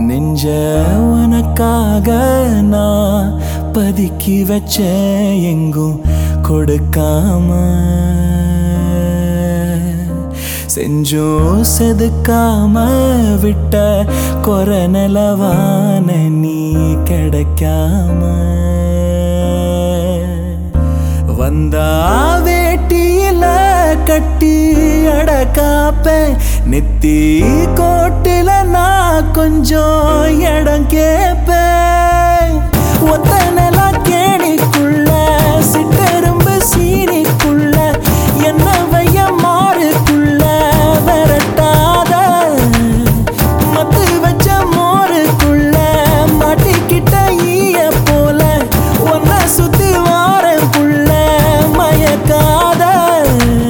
நெஞ்ச உனக்காக நான் பதுக்கி வச்ச எங்கும் கொடுக்காம செஞ்சும் செதுக்காம விட்ட கொரநலவான நீ கிடைக்காம வந்தா வேட்டியில கட்டி அடக்காப்ப நெத்தி கோட்டில நான் கொஞ்சம் இடம் கேப்பேன் ஒத்த